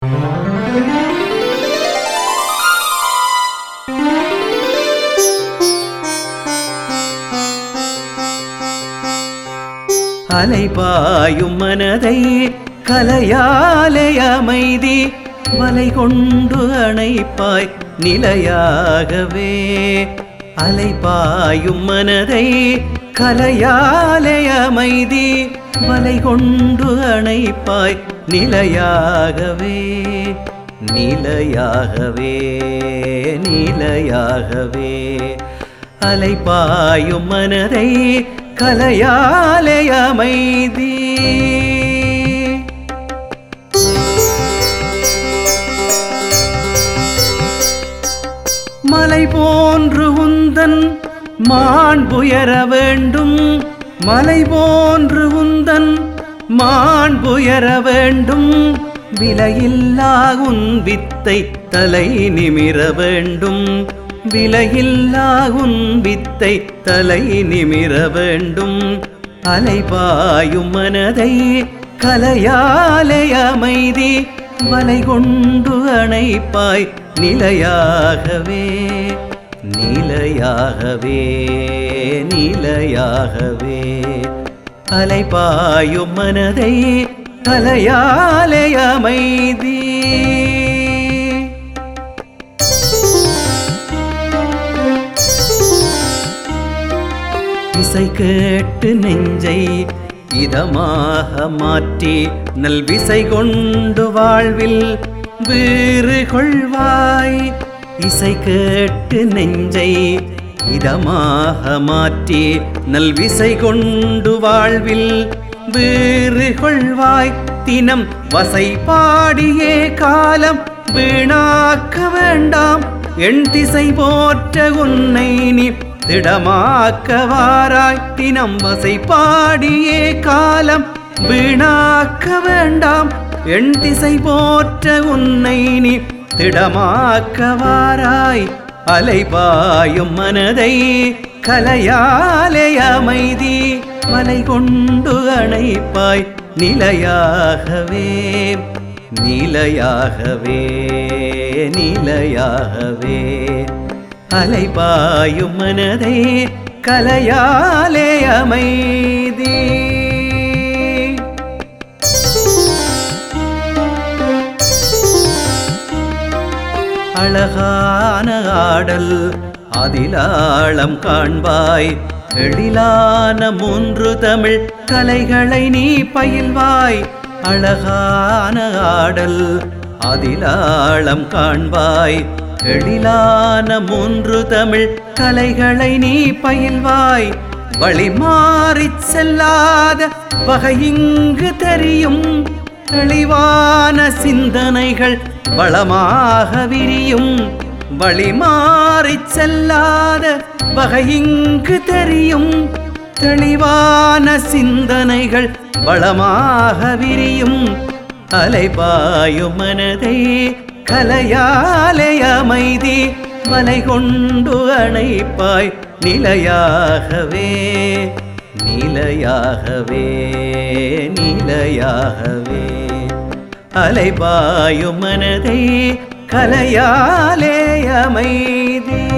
அலைபாயும் மனதை கலையாலே அமைதி வலை கொண்டு அணைப்பாய் நிலையாகவே அலைபாயும் மனதை கலையாலே அமைதி வலை கொண்டு அணைப்பாய் நிலையாகவே நிலையாகவே நிலையாகவே அலைபாயும் மனதை கலையாலே அமைதி மலை போன்று உந்தன் மாண்புயர வேண்டும் மலை போன்று உந்தன் மாண்புயர வேண்டும் விலையில்லா உன் வித்தை தலை நிமிர வேண்டும் விலையில்லா உன் வித்தை தலை நிமிர வேண்டும் அலைபாயும் மனதை கலையாலே அமைதி வலை கொண்டு அணைப்பாய் நிலையாகவே நிலையாகவே நிலையாகவே அலைபாயும் மனதை கலையாலே அமைதி இசை கேட்டு நெஞ்சை இதமாக மாற்றி நல் விசை கொண்டு வாழ்வில் வீறு கொள்வாய் இசை கேட்டு நெஞ்சை இதமாக மாற்றி நல் விசை கொண்டு வாழ்வில் வீறு கொள்வாய் தினம் வசை பாடியே காலம் வீணாக்க வேண்டாம் எண் திசை போற்ற உன்னை நீ திடமாக்க வாராய் தினம் வசை பாடியே காலம் வீணாக்க வேண்டாம் எண் திசை போற்ற உன்னை நீ திடமாக்க வாராய் அலைபாயும் மனதை கலையாலே அமைதி மலை கொண்டு அணைப்பாய் நிலையாகவே நிலையாகவே நிலையாகவே அலைபாயும் மனதை கலையாலே அமைதி அழகான ஆடல் அதிலாளம் காண்பாய் எழிலான மூன்று தமிழ் கலைகளை நீ பயில்வாய் அழகான ஆடல் அதிலாளம் காண்பாய் எழிலான மூன்று தமிழ் கலைகளை நீ பயில்வாய் வழி மாறிச் செல்லாத வகை இங்கு தெரியும் தெளிவான சிந்தனைகள் வளமாக விரியும் வழி மாறிச் செல்லாத வகை இங்கு தெரியும் தெளிவான சிந்தனைகள் வளமாக விரியும் அலைபாயும் மனதை கலையாலே அமைதி மலை கொண்டு அணைப்பாய் நிலையாகவே நிலையாகவே நிலையாகவே அலைபாயும் மனதை கலையாலே அமைதி